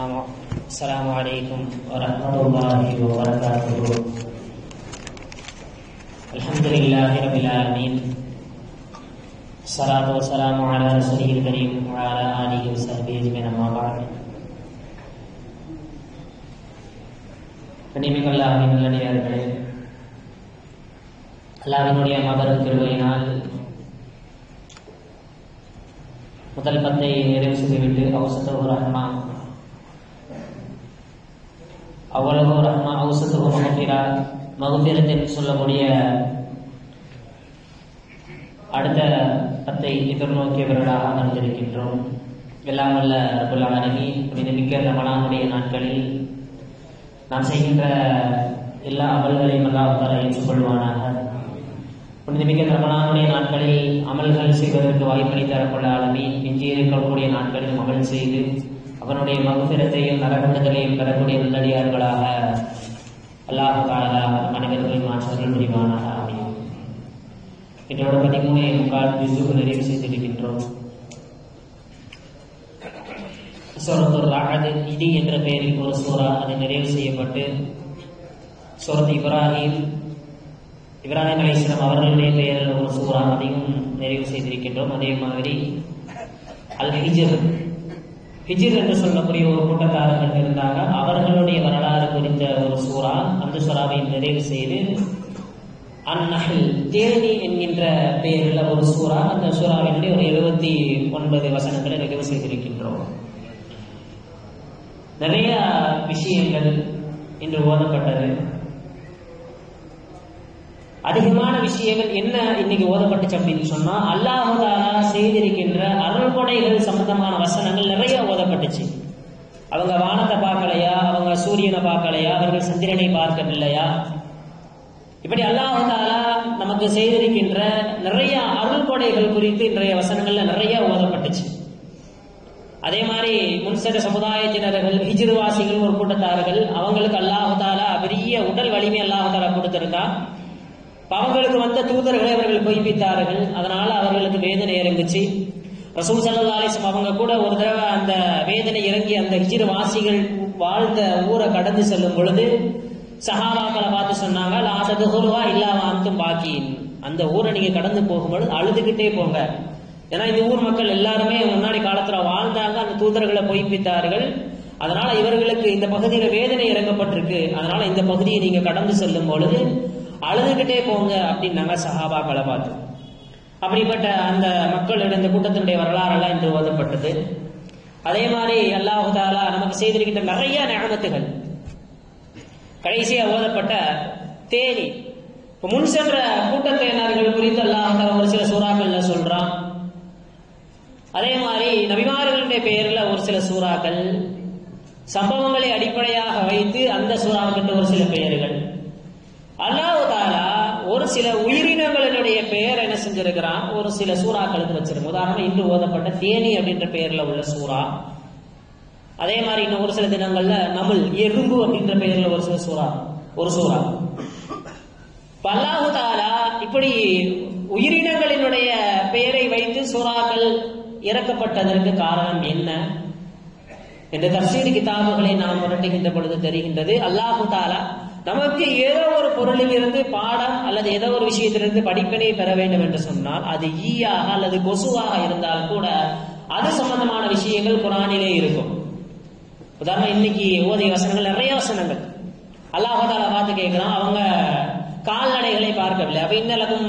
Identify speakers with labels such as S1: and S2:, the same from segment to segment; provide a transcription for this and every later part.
S1: السلام السلام عليكم ورحمة الله وبركاته الحمد لله رب العالمين الصلاة والسلام على رسوله الكريم وعلى آله وصحبه أجمعين أما بعد கண்ணியமிக்க அல்லாஹின் நல்லடியார்களே அல்லாஹினுடைய மகரும் திருவையினால் முதல் பத்தை நிறைவு செய்துவிட்டு அவுசத்தோ ரஹ்மா அவ்வளவோ ரஹ்மா அவுசத்தோ மகபிரா மகபிரத் என்று சொல்லக்கூடிய அடுத்த பத்தை எதிர்நோக்கியவர்களாக அமர்ந்திருக்கின்றோம் எல்லாம் வல்ல ரபுல் ஆலமி புனிதமிக்க ரமலானுடைய நாட்களில் நாம் செய்கின்ற எல்லா அமல்களையும் எல்லாம் தர ஏற்றுக்கொள்வானாக புனிதமிக்க ரமலானுடைய நாட்களில் அமல்கள் செய்வதற்கு வாய்ப்பளி தரப்பட ஆளுமே எஞ்சி இருக்கக்கூடிய நாட்களில் அமல் செய்து அவனுடைய மகுபிரத்தையும் நரகண்டங்களையும் பெறக்கூடிய நல்லடியார்களாக அல்லாஹ் தாலா மனிதர்களின் மாற்றங்கள் முடிவானாக அமையும் இதோட பதிமூணு முக்கால் ஜிசுக்கு நிறைவு செய்திருக்கின்றோம் சூரத்துர் ராஹத் இடி என்ற பெயரில் ஒரு சூறா அது நிறைவு செய்யப்பட்டு சூரத் இப்ராஹிம் இப்ராஹிம் அலிஸ்லாம் அவர்களுடைய பெயரில் ஒரு சூறா அதையும் நிறைவு செய்திருக்கின்றோம் அதே மாதிரி அல் ஹிஜர் ஹிஜிர் என்று சொல்லக்கூடிய ஒரு கூட்டத்தாரர்கள் இருந்தாங்க அவர்களுடைய வரலாறு குறித்த ஒரு சூறா அந்த சூறாவையும் நிறைவு செய்து அந்நகல் தேனி என்கின்ற பெயரில் ஒரு சூறா அந்த சூறாவினுடைய ஒரு எழுபத்தி ஒன்பது வசனங்களை நிறைவு செய்திருக்கின்றோம் நிறைய விஷயங்கள் இன்று ஓதப்பட்டது அதிகமான விஷயங்கள் என்ன இன்னைக்கு ஓதப்பட்டுச்சு அப்படின்னு சொன்னா அல்லாஹாலா செய்திருக்கின்ற அருள் கொடைகள் சம்பந்தமான வசனங்கள் நிறைய ஓதப்பட்டுச்சு அவங்க வானத்தை பார்க்கலையா அவங்க சூரியனை பார்க்கலையா அவர்கள் சந்திரனை பார்க்கவில்லையா இப்படி அல்லாஹாலா நமக்கு செய்திருக்கின்ற நிறைய அருள் கொடைகள் குறித்து இன்றைய வசனங்கள்ல நிறைய ஓதப்பட்டுச்சு அதே மாதிரி முன்சென்ற சமுதாயத்தினர்கள் ஹிஜிர்வாசிகள் ஒரு கூட்டத்தார்கள் அவங்களுக்கு அல்லாஹாலா பெரிய உடல் வலிமை அல்லாஹாலா கொடுத்திருந்தா அவங்களுக்கு வந்த தூதர்களை அவர்கள் பொய்ப்பித்தார்கள் அதனால அவர்களுக்கு வேதனை இறங்குச்சு ரசூல் சல்லா அலிஸ்லாம் அவங்க கூட ஒரு தடவை அந்த வேதனை இறங்கி அந்த ஹிஜிர் வாசிகள் வாழ்ந்த ஊரை கடந்து செல்லும் பொழுது சஹாபாக்களை பார்த்து சொன்னாங்க லாசதுகுருவா இல்லாம அந்தும் பாக்கியின் அந்த ஊரை நீங்க கடந்து போகும்பொழுது அழுதுகிட்டே போங்க ஏன்னா இந்த ஊர் மக்கள் எல்லாருமே முன்னாடி காலத்துல வாழ்ந்தாங்க அந்த தூதர்களை பொய்ப்பித்தார்கள் அதனால இவர்களுக்கு இந்த பகுதியில வேதனை இறங்கப்பட்டிருக்கு அதனால இந்த பகுதியை நீங்க கடந்து செல்லும் பொழுது அழுதுகிட்டே போங்க அப்படின்னாங்க சஹாபாக்களை பார்த்து அப்படிப்பட்ட அந்த மக்கள் இந்த கூட்டத்தினுடைய வரலாறெல்லாம் இன்று ஓதப்பட்டது அதே மாதிரி அல்லாஹு தாலா நமக்கு செய்திருக்கின்ற நிறைய ஞாபகத்துகள் கடைசியா ஓதப்பட்ட தேனி முன் சென்ற கூட்டத்தினர்கள் குறித்து அல்லாஹால ஒரு சில சூறாக்கள்ல சொல்றான் அதே மாதிரி நபிமார்களுடைய பெயர்ல ஒரு சில சூறாக்கள் சம்பவங்களை அடிப்படையாக வைத்து அந்த சூறாவுக்கு ஒரு சில பெயர்கள் அல்லாஹு தாலா ஒரு சில உயிரினங்களினுடைய பெயர் என்ன செஞ்சிருக்கிறான் ஒரு சில சூறாக்களுக்கு வச்சிருக்க உதாரணம் இன்று ஓதப்பட்ட தேனி அப்படின்ற பெயர்ல உள்ள சூறா அதே மாதிரி இன்னும் ஒரு சில தினங்கள்ல நமுல் எறும்பு அப்படின்ற பெயர்ல ஒரு சில சூறா ஒரு சூறா அல்லாஹு தாலா இப்படி உயிரினங்களினுடைய பெயரை வைத்து சூறாக்கள் இறக்கப்பட்டதற்கு காரணம் என்ன என்ற தப்சீர் கிதாபுகளை நாம் புரட்டுகின்ற பொழுது தெரிகின்றது அல்லாஹு தாலா நமக்கு ஏதோ ஒரு பொருளில் இருந்து பாடம் அல்லது ஏதோ ஒரு விஷயத்திலிருந்து படிப்பினை பெற வேண்டும் என்று சொன்னால் அது ஈயாக அல்லது கொசுவாக இருந்தால் கூட அது சம்பந்தமான விஷயங்கள் குரானிலே இருக்கும் உதாரணம் இன்னைக்கு ஓதிய வசனங்கள் நிறைய வசனங்கள் அல்லாஹால பார்த்து கேட்கிறான் அவங்க கால்நடைகளை பார்க்கவில்லை அப்ப இன்னலகும்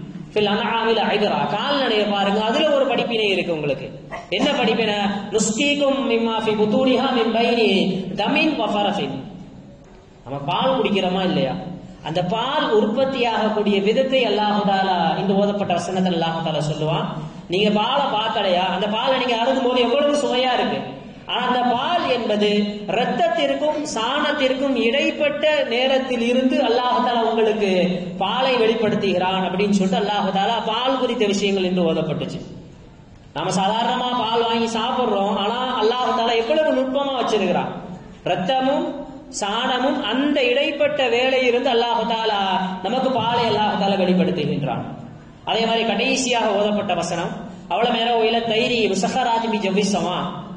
S1: ஐதரா கால்நடையை பாருங்க அதுல ஒரு படிப்பினை இருக்கு உங்களுக்கு என்ன படிப்பினை நுஸ்கீக்கும் மிம்மாஃபி புத்தூரிஹா மின் பைனி தமின் வஃபரஃபின் நம்ம பால் குடிக்கிறோமா இல்லையா அந்த பால் உற்பத்தி ஆகக்கூடிய விதத்தை அல்லாஹாலா இந்த ஓதப்பட்ட வசனத்தில் அல்லாஹாலா சொல்லுவான் நீங்க பாலை பார்க்கலையா அந்த பாலை நீங்க அருந்தும் போது எவ்வளவு சுவையா இருக்கு ஆனா அந்த பால் என்பது ரத்தத்திற்கும் சாணத்திற்கும் இடைப்பட்ட நேரத்தில் இருந்து அல்லாஹாலா உங்களுக்கு பாலை வெளிப்படுத்துகிறான் அப்படின்னு சொல்லிட்டு அல்லாஹாலா பால் குறித்த விஷயங்கள் என்று ஓதப்பட்டுச்சு நாம சாதாரணமா பால் வாங்கி சாப்பிடுறோம் ஆனா அல்லாஹாலா எவ்வளவு நுட்பமா வச்சிருக்கிறான் ரத்தமும் சாணமும் அந்த இடைப்பட்ட வேலையிலிருந்து அல்லாஹாலா நமக்கு பாலை அல்லாஹாலா வெளிப்படுத்துகின்றான் அதே மாதிரி கடைசியாக ஓதப்பட்ட வசனம் அவ்வளவு நேரம் இல தைரி சஹராஜி ஜவ்விசமா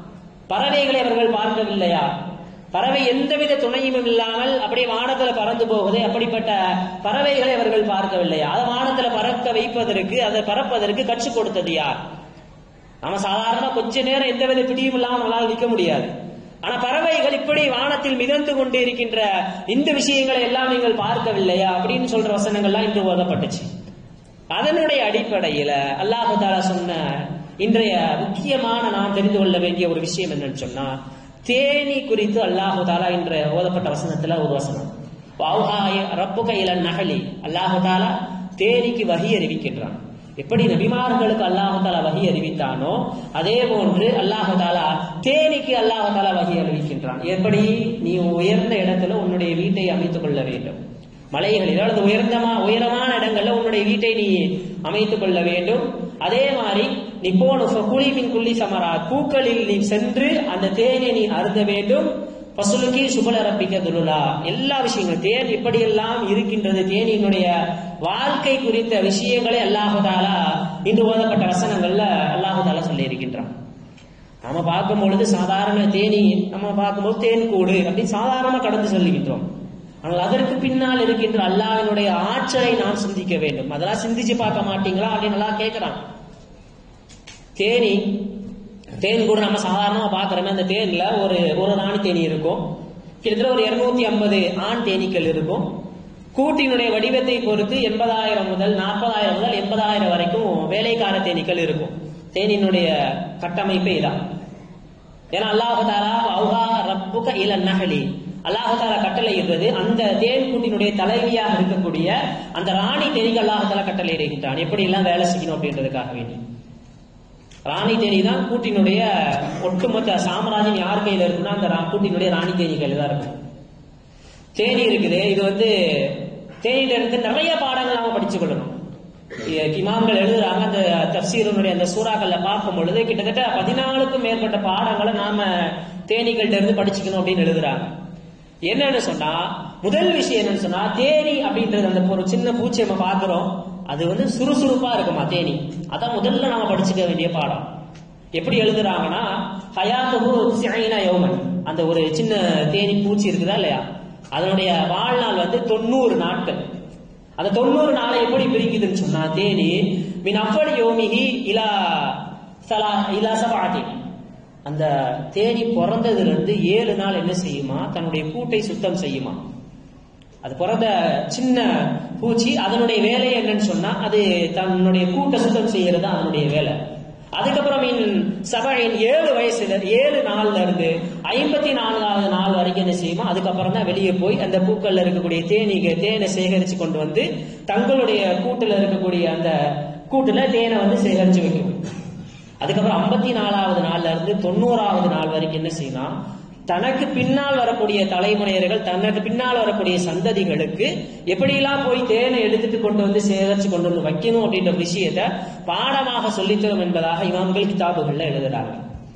S1: பறவைகளை அவர்கள் பார்க்கவில்லையா பறவை எந்தவித துணையும் இல்லாமல் அப்படியே வானத்துல பறந்து போகுது அப்படிப்பட்ட பறவைகளை அவர்கள் பார்க்கவில்லையா அதை வானத்துல பறக்க வைப்பதற்கு அதை பறப்பதற்கு கற்றுக் கொடுத்தது யார் நம்ம சாதாரணமா கொஞ்ச நேரம் எந்தவித பிடியும் இல்லாமல் நம்மளால் நிற்க முடியாது ஆனா பறவைகள் இப்படி வானத்தில் மிதந்து கொண்டு இருக்கின்ற இந்த விஷயங்களை எல்லாம் நீங்கள் பார்க்கவில்லையா அப்படின்னு சொல்ற வசனங்கள்லாம் இன்று ஓதப்பட்டுச்சு அதனுடைய அடிப்படையில அல்லாஹு தாலா சொன்ன இன்றைய முக்கியமான நாம் தெரிந்து கொள்ள வேண்டிய ஒரு விஷயம் என்னன்னு சொன்னா தேனி குறித்து அல்லாஹு தாலா இன்று ஓதப்பட்ட வசனத்துல ஒரு வசனம் வௌஹாய ரப்புக இலன் நகலி அல்லாஹு தாலா தேனிக்கு வகி அறிவிக்கின்றான் எப்படி நபிமார்களுக்கு அல்லாஹு தாலா வகி அறிவித்தானோ அதே போன்று அல்லாஹு தாலா தேனிக்கு அல்லாஹு தாலா வகி அறிவிக்கின்றான் எப்படி நீ உயர்ந்த இடத்துல உன்னுடைய வீட்டை அமைத்துக் கொள்ள வேண்டும் மலைகளில் அல்லது உயர்ந்தமா உயரமான இடங்கள்ல உன்னுடைய வீட்டை நீ அமைத்துக் கொள்ள வேண்டும் அதே மாதிரி நீ போன குழிமின் குள்ளி சமரா பூக்களில் நீ சென்று அந்த தேனை நீ அருந்த வேண்டும் பசுலுக்கி சுபலரப்பிக்க துருளா எல்லா விஷயங்களும் தேன் எப்படியெல்லாம் இருக்கின்றது தேனியினுடைய வாழ்க்கை குறித்த விஷயங்களை அல்லாஹுதாலா இன்று ஓதப்பட்ட வசனங்கள்ல அல்லாஹுதாலா சொல்லி இருக்கின்றான் நம்ம பார்க்கும் பொழுது சாதாரண தேனி நம்ம பார்க்கும்போது தேன் கூடு அப்படின்னு சாதாரணமா கடந்து சொல்லுகின்றோம் ஆனால் அதற்கு பின்னால் இருக்கின்ற அல்லாஹ்வினுடைய ஆற்றலை நாம் சிந்திக்க வேண்டும் அதெல்லாம் சிந்திச்சு பார்க்க மாட்டீங்களா அப்படின்னு நல்லா கேட்கிறான் தேனி தேன் கூட நம்ம சாதாரணமா பாக்குறோமே அந்த தேன்ல ஒரு ஒரு ராணி தேனி இருக்கும் கிட்டத்தட்ட ஒரு இருநூத்தி ஐம்பது ஆண் தேனீக்கள் இருக்கும் கூட்டினுடைய வடிவத்தை பொறுத்து எண்பதாயிரம் முதல் நாற்பதாயிரம் முதல் எண்பதாயிரம் வரைக்கும் வேலைக்கார தேனீக்கள் இருக்கும் தேனினுடைய கட்டமைப்பே இதான் ஏன்னா அல்லாஹாலா அவுஹா ரப்புக இல நகலி அல்லாஹாலா கட்டளை இடுறது அந்த தேன் கூட்டினுடைய தலைவியாக இருக்கக்கூடிய அந்த ராணி தேனிக்கு அல்லாஹாலா கட்டளை இடுகின்றான் எப்படி எல்லாம் வேலை செய்யணும் அப்படின்றதுக்காக வேண்டி ராணி தேனி தான் கூட்டினுடைய ஒட்டுமொத்த சாம்ராஜ்யம் யார் கையில இருக்குன்னா அந்த ரா- கூட்டினுடைய ராணி தேனி கையில தான் இருக்கும் தேனி இருக்குது இது வந்து தேனியில இருந்து நிறைய பாடங்கள் நாம படிச்சு கொள்ளணும் இ- இமாம்கள் எழுதுறாங்க அந்த தப்சீரனுடைய அந்த சூறாக்கள்ல பார்க்கும் பொழுது கிட்டத்தட்ட பதினாலுக்கும் மேற்பட்ட பாடங்களை நாம தேனீகள்ட்ட இருந்து படிச்சுக்கணும் அப்படின்னு எழுதுறாங்க என்னன்னு சொன்னா முதல் விஷயம் என்னன்னு சொன்னா தேனி அப்படின்றது அந்த ஒரு சின்ன பூச்சி நம்ம பாக்குறோம் அது வந்து சுறுசுறுப்பா இருக்குமா தேனி அதான் முதல்ல நாம படிச்சுக்க வேண்டிய பாடம் எப்படி எழுதுறாங்கன்னா ஹயாத்துஹு சிஐனா யௌமன் அந்த ஒரு சின்ன தேனி பூச்சி இருக்குதா இல்லையா அதனுடைய வாழ்நாள் வந்து தொண்ணூறு நாட்கள் அந்த தொண்ணூறு நாளை எப்படி பிரிக்குதுன்னு சொன்னா தேனி மின் அவ்வளி யோமிஹி இலா சலா இலா சபாதி அந்த தேனி பிறந்ததுல இருந்து ஏழு நாள் என்ன செய்யுமா தன்னுடைய கூட்டை சுத்தம் செய்யுமா அது பிறந்த சின்ன பூச்சி அதனுடைய வேலை என்னன்னு சொன்னா அது தன்னுடைய கூட்டை சுத்தம் செய்யறது தான் அதனுடைய வேலை அதுக்கப்புறம் இன் சபையின் ஏழு வயசுல ஏழு நாள்ல இருந்து ஐம்பத்தி நான்காவது நாள் வரைக்கும் என்ன செய்யுமா அதுக்கப்புறம் தான் வெளியே போய் அந்த பூக்கள்ல இருக்கக்கூடிய தேனீக தேனை சேகரிச்சு கொண்டு வந்து தங்களுடைய கூட்டுல இருக்கக்கூடிய அந்த கூட்டுல தேனை வந்து சேகரிச்சு வைக்கும் அதுக்கப்புறம் ஐம்பத்தி நாலாவது நாள்ல இருந்து தொண்ணூறாவது நாள் வரைக்கும் என்ன செய்யலாம் தனக்கு பின்னால் வரக்கூடிய தலைமுறையர்கள் தனக்கு பின்னால் வரக்கூடிய சந்ததிகளுக்கு எப்படியெல்லாம் போய் தேனை எடுத்துட்டு கொண்டு வந்து சேகரிச்சு கொண்டு வந்து வைக்கணும் அப்படின்ற விஷயத்த பாடமாக சொல்லித்தரும் என்பதாக இமாம்கள் கிதாபுகள்ல எழுதுறாங்க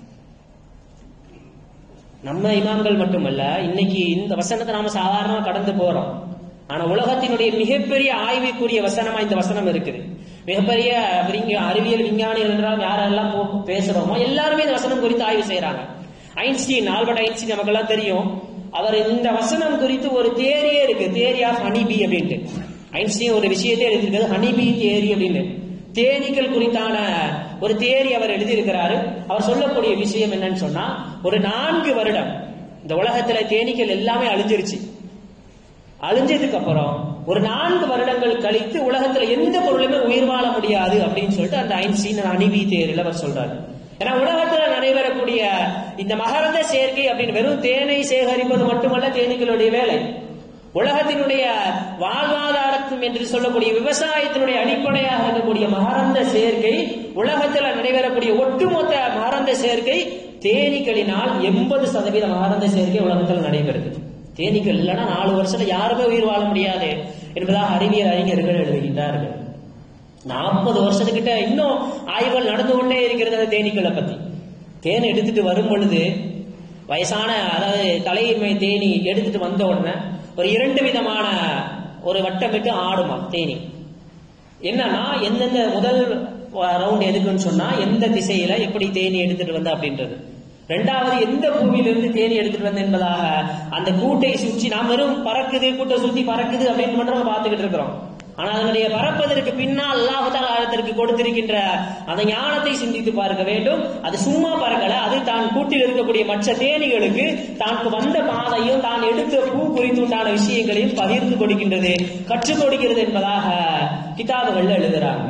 S1: நம்ம இமாம்கள் மட்டுமல்ல இன்னைக்கு இந்த வசனத்தை நாம சாதாரணமா கடந்து போறோம் ஆனா உலகத்தினுடைய மிகப்பெரிய ஆய்வுக்குரிய வசனமா இந்த வசனம் இருக்குது மிகப்பெரிய விஞ்ஞ- அறிவியல் விஞ்ஞானிகள் என்றால் யாரெல்லாம் போ- பேசுறோமோ எல்லாருமே இந்த வசனம் குறித்து ஆய்வு செய்யறாங்க ஐன்ஸ்டீன் ஆல்பர்ட் ஐன்ஸ்டீன் நமக்கெல்லாம் தெரியும் அவர் இந்த வசனம் குறித்து ஒரு தேரியே இருக்கு தேரி ஆஃப் ஹனிபி அப்படின்ட்டு ஐன்ஸ்டீன் ஒரு விஷயத்தை எழுதியிருக்கிறது ஹனிபி தேரி அப்படின்னு தேனீக்கள் குறித்தான ஒரு தேரி அவர் எழுதியிருக்கிறாரு அவர் சொல்லக்கூடிய விஷயம் என்னன்னு சொன்னா ஒரு நான்கு வருடம் இந்த உலகத்துல தேனீக்கள் எல்லாமே அழிஞ்சிருச்சு அழிஞ்சதுக்கு அப்புறம் ஒரு நான்கு வருடங்கள் கழித்து உலகத்துல எந்த பொருளுமே உயிர் வாழ முடியாது அப்படின்னு சொல்லிட்டு அந்த ஐன்ஸ்டீன் அணிவி தேரில் அவர் சொல்றாரு ஏன்னா உலகத்துல நடைபெறக்கூடிய இந்த மகரந்த சேர்க்கை அப்படின்னு வெறும் தேனை சேகரிப்பது மட்டுமல்ல தேனீக்களுடைய வேலை உலகத்தினுடைய வாழ்வாதாரத்தும் என்று சொல்லக்கூடிய விவசாயத்தினுடைய அடிப்படையாக இருக்கக்கூடிய மகரந்த சேர்க்கை உலகத்தில் நடைபெறக்கூடிய ஒட்டுமொத்த மகரந்த சேர்க்கை தேனீக்களினால் எண்பது சதவீத மகரந்த சேர்க்கை உலகத்தில் நடைபெறுது தேனீக்கள் இல்லைன்னா நாலு வருஷத்துல யாருமே உயிர் வாழ முடியாது என்பதாக அறிவியல் அறிஞர்கள் எழுதுகின்றார்கள் நாற்பது வருஷத்துக்கிட்ட இன்னும் ஆய்வுகள் நடந்து கொண்டே இருக்கிறது அந்த தேனீக்களை பத்தி தேனை எடுத்துட்டு வரும் பொழுது வயசான அதாவது தலைமை தேனி எடுத்துட்டு வந்த உடனே ஒரு இரண்டு விதமான ஒரு வட்டமிட்டு ஆடுமா தேனி என்னன்னா எந்தெந்த முதல் ரவுண்ட் எதுக்குன்னு சொன்னா எந்த திசையில எப்படி தேனி எடுத்துட்டு வந்த அப்படின்றது ரெண்டாவது எந்த பூவிலிருந்து தேனி எடுத்துட்டு வந்த என்பதாக அந்த கூட்டை சுற்றி நாம் வெறும் பறக்குது கூட்டை சுத்தி பறக்குது அப்படின்னு மட்டும் நம்ம பார்த்துக்கிட்டு இருக்கிறோம் ஆனா அதனுடைய பறப்பதற்கு பின்னால் அல்லாஹால அதற்கு கொடுத்திருக்கின்ற அந்த ஞானத்தை சிந்தித்து பார்க்க வேண்டும் அது சும்மா பறக்கல அது தான் கூட்டில் இருக்கக்கூடிய மற்ற தேனிகளுக்கு தான் வந்த பாதையும் தான் எடுத்த பூ குறித்து உண்டான விஷயங்களையும் பகிர்ந்து கொடுக்கின்றது கற்றுக் கொடுக்கிறது என்பதாக கிதாபுகள்ல எழுதுறாங்க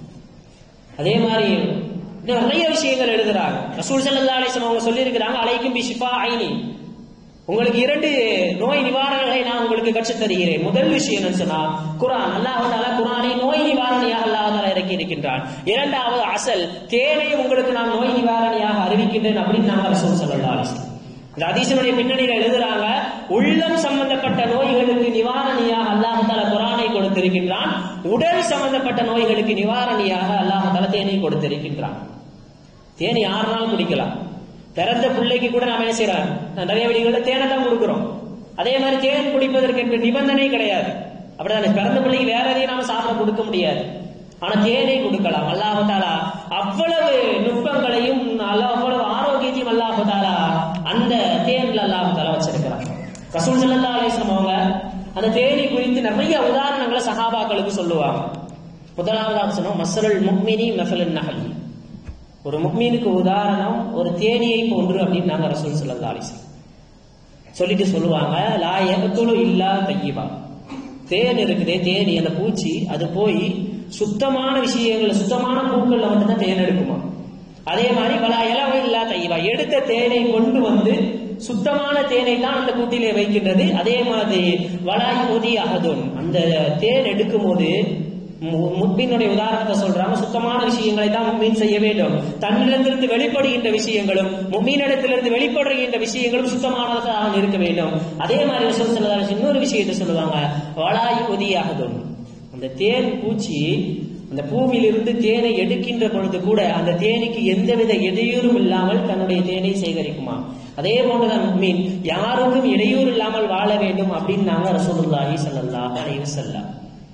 S1: அதே மாதிரி இன்னும் நிறைய விஷயங்கள் எழுதுறாங்க ரசூல் ஸல்லல்லாஹு அலைஹி வஸல்லம் அவங்க சொல்லியிருக்கிறாங்க அலைக்கும் பி ஷிஃபா ஐனி உங்களுக்கு இரண்டு நோய் நிவாரணங்களை நான் உங்களுக்கு கற்றுத் தருகிறேன் முதல் விஷயம் என்னன்னு சொன்னா குரான் அல்லாஹ் தாலா குரானை நோய் நிவாரணியாக அல்லாஹ் தாலா இறக்கி இருக்கின்றான் இரண்டாவது அசல் தேனை உங்களுக்கு நான் நோய் நிவாரணியாக அறிவிக்கின்றேன் அப்படின்னு நாங்க ரசூல் ஸல்லல்லாஹு அலைஹி வஸல்லம் இந்த அதிசனுடைய பின்னணியில எழுதுறாங்க உள்ளம் சம்பந்தப்பட்ட நோய்களுக்கு நிவாரணியாக அல்லாஹ் தாலா குரானை கொடுத்திருக்கின்றான் உடல் சம்பந்தப்பட்ட நோய்களுக்கு நிவாரணியாக அல்லாஹ் தாலா தேனை கொடுத்திருக்கின்றான் தேன் யாருனாலும் குடிக்கலாம் பிறந்த பிள்ளைக்கு கூட நாம என்ன செய்யறோம் நிறைய வீடுகளில் தேனை தான் கொடுக்குறோம் அதே மாதிரி தேன் குடிப்பதற்கு என்ற நிபந்தனை கிடையாது அப்படிதானே பிறந்த பிள்ளைக்கு வேற எதையும் நாம சாப்பிட கொடுக்க முடியாது ஆனா தேனை கொடுக்கலாம் அல்லாஹாலா அவ்வளவு நுட்பங்களையும் அல்லாஹ் அவ்வளவு ஆரோக்கியத்தையும் அல்லாஹாலா அந்த தேன்ல அல்லாஹாலா வச்சிருக்கிறான் ரசூல் சல்லா அலிஸ்லாம் அவங்க அந்த தேனி குறித்து நிறைய உதாரணங்களை சஹாபாக்களுக்கு சொல்லுவாங்க முதலாவதாக சொன்னோம் மசலுல் முக்மினி மசலுல் நகல் ஒரு முக்மீனுக்கு உதாரணம் ஒரு தேனியை போன்று அப்படின்னு நாங்க ரசூல் சல்லா அலிஸ்லாம் சொல்லிட்டு சொல்லுவாங்க லா எகத்துலு இல்லா தையிபா தேன் இருக்குதே தேனி அந்த பூச்சி அது போய் சுத்தமான விஷயங்கள் சுத்தமான பூக்கள்ல வந்து தான் தேன் எடுக்குமா அதே மாதிரி பல இலவை இல்லா தைவா எடுத்த தேனை கொண்டு வந்து சுத்தமான தேனை தான் அந்த கூட்டிலே வைக்கின்றது அதே மாதிரி வலாய் ஒதி அகதுன் அந்த தேன் எடுக்கும் போது முக்மீனுடைய உதாரணத்தை சொல்றாங்க சுத்தமான விஷயங்களை தான் முக்மீன் செய்ய வேண்டும் தன்னிடத்திலிருந்து வெளிப்படுகின்ற விஷயங்களும் முக்மீனிடத்திலிருந்து வெளிப்படுகின்ற விஷயங்களும் சுத்தமானதாக இருக்க வேண்டும் அதே மாதிரி ரசூல் ஸல்லல்லாஹு அலைஹி இன்னொரு விஷயத்தை சொல்லுவாங்க வலாய் உதியாகதும் அந்த தேன் பூச்சி அந்த பூவிலிருந்து தேனை எடுக்கின்ற பொழுது கூட அந்த தேனுக்கு எந்தவித இடையூறும் இல்லாமல் தன்னுடைய தேனை சேகரிக்குமா அதே போன்றுதான் முக்மீன் யாருக்கும் இடையூறு இல்லாமல் வாழ வேண்டும் அப்படின்னு நாங்க ரசூலுல்லாஹி ஸல்லல்லாஹு அலைஹி வஸல்லம்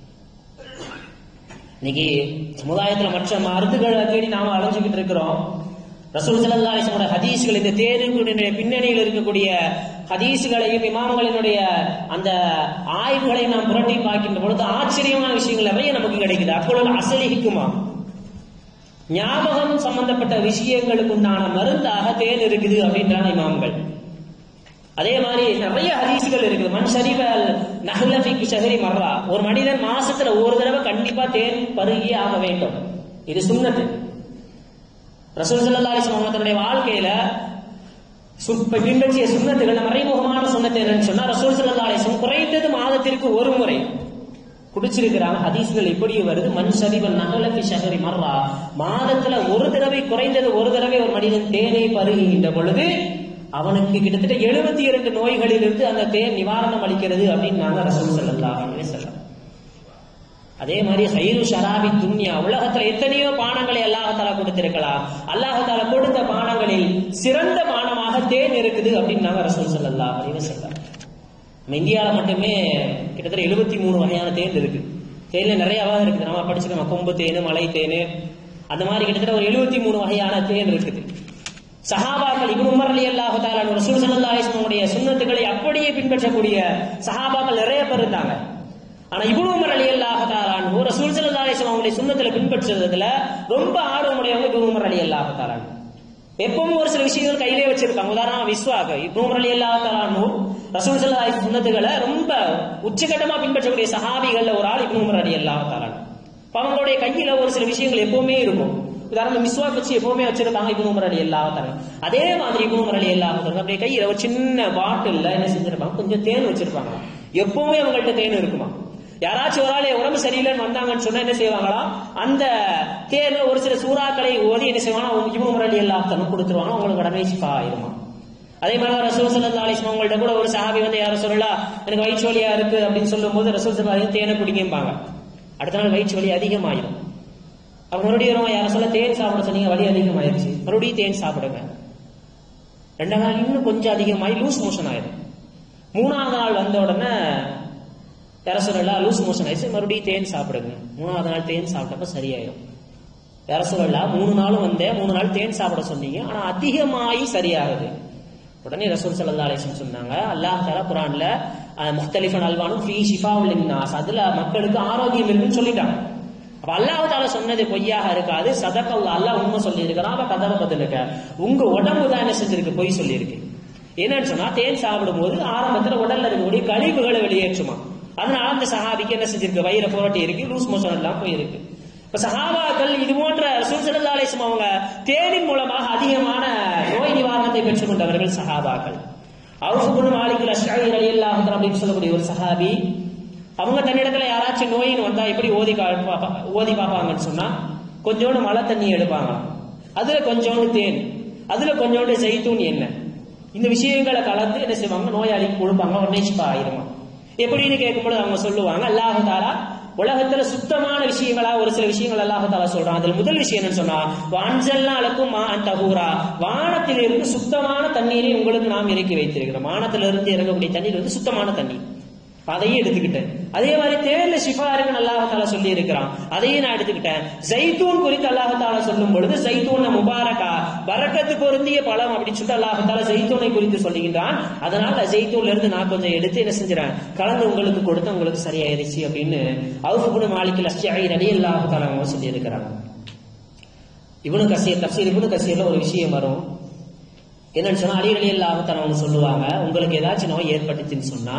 S1: இன்னைக்கு சமுதாயத்துல மற்ற மருந்துகளை தேடி நாம அலைஞ்சுக்கிட்டு இருக்கிறோம் ரசூல் சல்லா அலிஸ்லோட ஹதீஸ்கள் இந்த தேர்வுடைய பின்னணியில் இருக்கக்கூடிய ஹதீஸ்களையும் இமாம்களினுடைய அந்த ஆய்வுகளையும் நாம் புரட்டி பார்க்கின்ற பொழுது ஆச்சரியமான விஷயங்கள் நிறைய நமக்கு கிடைக்குது அப்பொழுது அசலிக்குமா ஞாபகம் சம்பந்தப்பட்ட விஷயங்களுக்கு உண்டான மருந்தாக தேன் இருக்குது அப்படின்றான இமாம்கள் அதே மாதிரி நிறைய ஹதீசுகள் இருக்குது மண் ஷரீபல் நஹ்லஃபிக் ஷஹரி மர்ரா ஒரு மனிதன் மாசத்துல ஒரு தடவை கண்டிப்பா தேன் பருகியே ஆக வேண்டும் இது சுண்ணத்து ரசூல் சல்லா அலிஸ்லாம் தன்னுடைய வாழ்க்கையில பின்பற்றிய சுண்ணத்துகள் மறைமுகமான சுண்ணத்து என்னன்னு சொன்னா ரசூல் சல்லா அலிஸ்லாம் குறைந்தது மாதத்திற்கு ஒரு முறை குடிச்சிருக்கிறாங்க ஹதீஸ்கள் எப்படி வருது மண் ஷரீபல் நஹ்லஃபி ஷஹரி மர்ரா மாதத்துல ஒரு தடவை குறைந்தது ஒரு தடவை ஒரு மனிதன் தேனை பருகுகின்ற பொழுது அவனுக்கு கிட்டத்தட்ட எழுபத்தி இரண்டு நோய்களிலிருந்து அந்த தேன் நிவாரணம் அளிக்கிறது அப்படின்னு நாங்க ரசூல் சல்லல்லாஹு அலைஹி வஸல்லம் அதே மாதிரி ஹைரு ஷராபி துன்யா உலகத்துல எத்தனையோ பானங்களை அல்லாஹால கொடுத்திருக்கலாம் அல்லாஹால கொடுத்த பானங்களில் சிறந்த பானமாக தேன் இருக்குது அப்படின்னு நாங்க ரசூல் சல்லல்லாஹு அலைஹி வஸல்லம் நம்ம இந்தியாவில மட்டுமே கிட்டத்தட்ட எழுபத்தி மூணு வகையான தேன் இருக்கு தேன்ல நிறைய வகை இருக்குது நம்ம படிச்சிருக்கோம் கொம்பு தேனு மலை தேனு அந்த மாதிரி கிட்டத்தட்ட ஒரு எழுபத்தி மூணு வகையான தேன் இருக்குது சஹாபாக்கள் இப்னு உமர் அலி அல்லாஹு தாலா ரசூல் ஸல்லல்லாஹு அலைஹி வஸல்லம் சுன்னத்துகளை அப்படியே பின்பற்றக்கூடிய சஹாபாக்கள் நிறைய பேர் இருந்தாங்க ஆனா இப்னு உமர் அலி அல்லாஹு தாலா ரசூல் ஸல்லல்லாஹு அலைஹி வஸல்லம் அவங்களுடைய சுன்னத்துல பின்பற்றுறதுல ரொம்ப ஆர்வமுடையவங்க இப்னு உமர் அலி அல்லாஹு தாலா எப்பவும் ஒரு சில விஷயங்கள் கையிலே வச்சிருப்பாங்க உதாரணமா விஸ்வாக இப்னு உமர் அலி அல்லாஹு தாலா ரசூல் ஸல்லல்லாஹு அலைஹி சுன்னத்துகளை ரொம்ப உச்சகட்டமா பின்பற்றக்கூடிய சஹாபிகள்ல ஒரு ஆள் இப்னு உமர் அலி அல்லாஹு தாலா அவங்களுடைய கையில ஒரு சில விஷயங்கள் எப்பவுமே இருக்கும் உதாரணம் மிஸ்வாக் வச்சு எப்பவுமே வச்சிருப்பாங்க இப்னு உமர் அலி அல்லாஹ் அதே மாதிரி இப்னு உமர் அலி அல்லாஹ் அப்படியே கையில ஒரு சின்ன பாட்டில்ல என்ன செஞ்சிருப்பாங்க கொஞ்சம் தேன் வச்சிருப்பாங்க எப்பவுமே அவங்கள்ட்ட தேன் இருக்குமா யாராச்சும் ஒரு ஆள் உடம்பு சரியில்லைன்னு வந்தாங்கன்னு சொன்னா என்ன செய்வாங்களா அந்த தேர்ல ஒரு சில சூறாக்களை ஓதி என்ன செய்வாங்க இப்னு உமர் அலி அல்லாஹ் கொடுத்துருவாங்க அவங்களுக்கு உடனே சிஃபா ஆயிருமா அதே மாதிரி ரசூல் சல்லா அலிஸ்லாம் அவங்கள்ட்ட கூட ஒரு சஹாபி வந்து யாரும் சொல்லலாம் எனக்கு வயிற்று வலியா இருக்கு அப்படின்னு சொல்லும் போது ரசூல் சல்லா தேனை குடிங்கம்பாங்க அடுத்த நாள் வயிற்று வலி அதிகமாயிரும் அவங்க மறுபடியும் யார சொல்ல தேன் சாப்பிட சொன்னீங்க வலி அதிகமாயிருச்சு மறுபடியும் தேன் சாப்பிடுங்க ரெண்டாம் நாள் இன்னும் கொஞ்சம் அதிகமாகி லூஸ் மோஷன் ஆயிடும் மூணாவது நாள் வந்த உடனே யார சொல்லலாம் லூஸ் மோஷன் ஆயிடுச்சு மறுபடியும் தேன் சாப்பிடுங்க மூணாவது நாள் தேன் சாப்பிட்டப்ப சரியாயிடும் வேற சொல்லலாம் மூணு நாளும் வந்தேன் மூணு நாள் தேன் சாப்பிட சொன்னீங்க ஆனா அதிகமாகி சரியாகுது உடனே ரசூல் சல்லா அலிஸ்லம் சொன்னாங்க அல்லாஹ் தலா குரான்ல முக்தலிஃபன் அல்வானும் ஃபீ ஷிஃபாவுல் நாஸ் அதுல மக்களுக்கு ஆரோக்கியம் இருக்குன்னு சொல்லிட்டாங்க அப்ப அல்லாஹ் தால சொன்னது பொய்யாக இருக்காது சதக்கல்லா அல்லாஹ் உண்மை சொல்லி இருக்கிறான் அப்ப கதவை பதிலுக்க உங்க உடம்பு தான் என்ன செஞ்சிருக்கு பொய் சொல்லியிருக்கு என்னன்னு சொன்னா தேன் சாப்பிடும் போது ஆரம்பத்துல உடல்ல இருக்கக்கூடிய கழிவுகளை வெளியேற்றுமா அதனால அந்த சஹாபிக்கு என்ன செஞ்சிருக்கு வயிறை புரட்டி இருக்கு லூஸ் மோஷன் எல்லாம் போயிருக்கு இப்ப சஹாபாக்கள் இது போன்ற ரசூல் அவங்க தேனின் மூலமாக அதிகமான நோய் நிவாரணத்தை பெற்றுக் கொண்டவர்கள் சஹாபாக்கள் அவுஃபுபுன் மாலிகுல் அஷ்அரி ரலியல்லாஹு தஆலா அப்படின்னு சொல்லக்கூடிய ஒரு சஹாபி அவங்க தன்னிடத்துல யாராச்சும் நோயின்னு வந்தா எப்படி ஓதி கா- பா- ஓதி பார்ப்பாங்கன்னு சொன்னா கொஞ்சோண்டு மழை தண்ணி எடுப்பாங்க அதுல கொஞ்சோண்டு தேன் அதுல கொஞ்சோண்டு ஜெய்தூன் எண்ணெய் இந்த விஷயங்களை கலந்து என்ன செய்வாங்க நோயாளிக்கு கொடுப்பாங்க உடனே ஷிஃபா ஆயிருமா எப்படின்னு கேட்கும்போது அவங்க சொல்லுவாங்க அல்லாஹு தாலா உலகத்துல சுத்தமான விஷயங்களா ஒரு சில விஷயங்கள் அல்லாஹு தாலா சொல்றான் அதுல முதல் விஷயம் என்னன்னு சொன்னா வாஞ்சல்லாலுக்கும் மா தகூரா வானத்திலிருந்து சுத்தமான தண்ணீரை உங்களுக்கு நாம் இறக்கி வைத்திருக்கிறோம் வானத்திலிருந்து இறங்கக்கூடிய தண்ணீர் வந்து சுத்தமான தண்ணீர் அதையும் எடுத்துக்கிட்டேன் அதே மாதிரி தேர்ல ஷிஃபா இருக்குன்னு அல்லாஹால சொல்லி இருக்கிறான் அதையும் நான் எடுத்துக்கிட்டேன் ஜைத்தூன் குறித்து அல்லாஹால சொல்லும் பொழுது ஜைத்தூன் முபாரக்கா வரக்கத்து பொருந்திய பழம் அப்படின்னு சொல்லிட்டு அல்லாஹால ஜைத்தூனை குறித்து சொல்லுகின்றான் அதனால ஜெய்தூன்ல இருந்து நான் கொஞ்சம் எடுத்து என்ன செஞ்சுறேன் கலந்து உங்களுக்கு கொடுத்து உங்களுக்கு சரியாயிருச்சு அப்படின்னு அவுஃபுபுன் மாலிக் லஷ்டி ரடி அல்லாஹால அவங்க சொல்லி இருக்கிறாங்க இவனு கசீர் தப்சீர் இவனு கசீர்ல ஒரு விஷயம் வரும் என்னன்னு சொன்னா அலி அலி அல்லாஹால அவங்க சொல்லுவாங்க உங்களுக்கு ஏதாச்சும் நோய் ஏற்பட்டுச்சுன்னு சொன்னா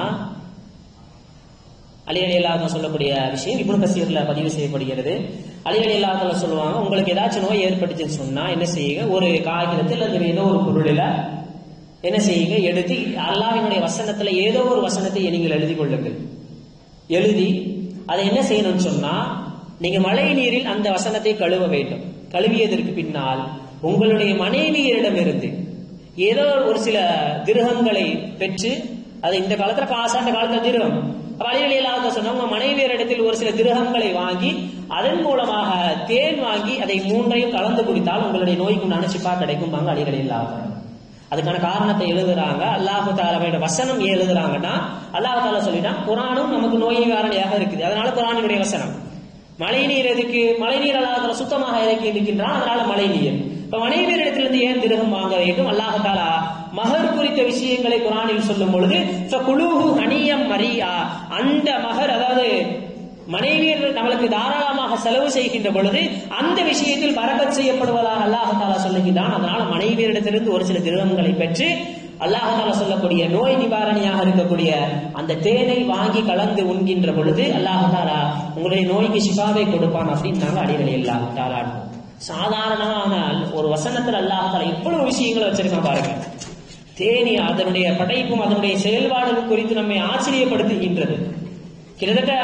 S1: அலி அலி அல்லாஹ் சொல்லக்கூடிய விஷயம் இப்னு கசீர்ல பதிவு செய்யப்படுகிறது அலி அலி அல்லாஹ் சொல்லுவாங்க உங்களுக்கு ஏதாச்சும் நோய் ஏற்பட்டுச்சுன்னு சொன்னா என்ன செய்யுங்க ஒரு காகிதத்தில் அல்லது ஏதோ ஒரு பொருளில் என்ன செய்யுங்க எடுத்து அல்லாஹ்வினுடைய வசனத்துல ஏதோ ஒரு வசனத்தை நீங்கள் எழுதி கொள்ளுங்கள் எழுதி அதை என்ன செய்யணும்னு சொன்னா நீங்க மழை நீரில் அந்த வசனத்தை கழுவ வேண்டும் கழுவியதற்கு பின்னால் உங்களுடைய மனைவியரிடமிருந்து ஏதோ ஒரு சில திருகங்களை பெற்று அது இந்த காலத்துல காசு அந்த காலத்துல திருகம் வழிகளிலாக சொன்ன உங்க மனைவியரிடத்தில் ஒரு சில திருகங்களை வாங்கி அதன் மூலமாக தேன் வாங்கி அதை மூன்றையும் கலந்து குடித்தால் உங்களுடைய நோய்க்கு உண்டான சிப்பா கிடைக்கும் வாங்க அடிகளில்லாக அதுக்கான காரணத்தை எழுதுறாங்க அல்லாஹு தாலாவோட வசனம் ஏன் எழுதுறாங்கன்னா அல்லாஹு தாலா சொல்லிட்டான் குரானும் நமக்கு நோய் நிவாரணியாக இருக்குது அதனால குரானுடைய வசனம் மழை நீர் எதுக்கு மழை நீர் அல்லாஹ் சுத்தமாக இறக்கி இருக்கின்றான் அதனால மழை நீர் இப்ப மனைவியரிடத்திலிருந்து ஏன் திருகம் வாங்க வேண்டும் அல்லாஹு தாலா மகர் குறித்த விஷயங்களை குரானில் சொல்லும் பொழுது குழுஹு ஹனியம் மரியா அந்த மகர் அதாவது மனைவியர் நம்மளுக்கு தாராளமாக செலவு செய்கின்ற பொழுது அந்த விஷயத்தில் பரக்கத் செய்யப்படுவதாக அல்லாஹாலா சொல்லுகிறான் அதனால மனைவியரிடத்திலிருந்து ஒரு சில திருடங்களை பெற்று அல்லாஹால சொல்லக்கூடிய நோய் நிவாரணியாக இருக்கக்கூடிய அந்த தேனை வாங்கி கலந்து உண்கின்ற பொழுது அல்லாஹாலா உங்களுடைய நோய்க்கு சிபாவை கொடுப்பான் அப்படின்னு நாங்கள் அடிகளை அல்லாஹாலா சாதாரணமான ஒரு வசனத்தில் அல்லாஹாலா எவ்வளவு விஷயங்களை வச்சிருக்கான் பாருங்க தேனி அதனுடைய படைப்பும் அதனுடைய செயல்பாடுகள் குறித்து நம்மை ஆச்சரியப்படுத்துகின்றது கிட்டத்தட்ட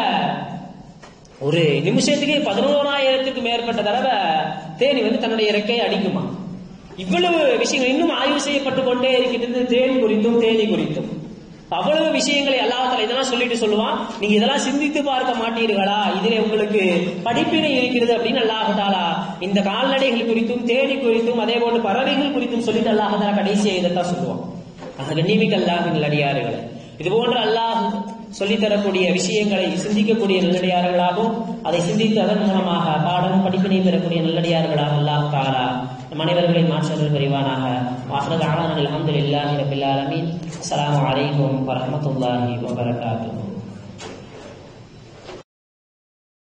S1: ஒரு நிமிஷத்துக்கு பதினோராயிரத்துக்கு மேற்பட்ட தடவை தேனி வந்து தன்னுடைய இறக்கையை அடிக்குமா இவ்வளவு விஷயங்கள் இன்னும் ஆய்வு செய்யப்பட்டு கொண்டே இருக்கின்றது தேன் குறித்தும் தேனி குறித்தும் அவ்வளவு விஷயங்களை அல்லாஹால இதெல்லாம் சொல்லிட்டு சொல்லுவான் நீங்க இதெல்லாம் சிந்தித்து பார்க்க மாட்டீர்களா இதிலே உங்களுக்கு படிப்பினை இருக்கிறது அப்படின்னு அல்லாஹாலா இந்த கால்நடைகள் குறித்தும் தேனி குறித்தும் அதே போன்று பறவைகள் குறித்தும் சொல்லிட்டு அல்லாஹாலா கடைசியை இதைத்தான் சொல்லுவான் அந்த கண்ணிமிக்க அல்லாஹின் அடியாறுகளை இது போன்ற அல்லாஹ் சொல்லித்தரக்கூடிய விஷயங்களை சிந்திக்கக்கூடிய நல்லடியார்களாகவும் அதை சிந்தித்து அதன் மூலமாக பாடம் படிப்பினை பெறக்கூடிய நல்லடியார்களாக அல்லாஹ் தாரா நம் அனைவர்களை மாற்றங்கள் புரிவானாக வாஹரத் ஆலான் அலமதுல்லாஹி ரபில் ஆலமீன் அஸ்ஸலாமு அலைக்கும் வரஹ்மத்துல்லாஹி வபரகாத்துஹு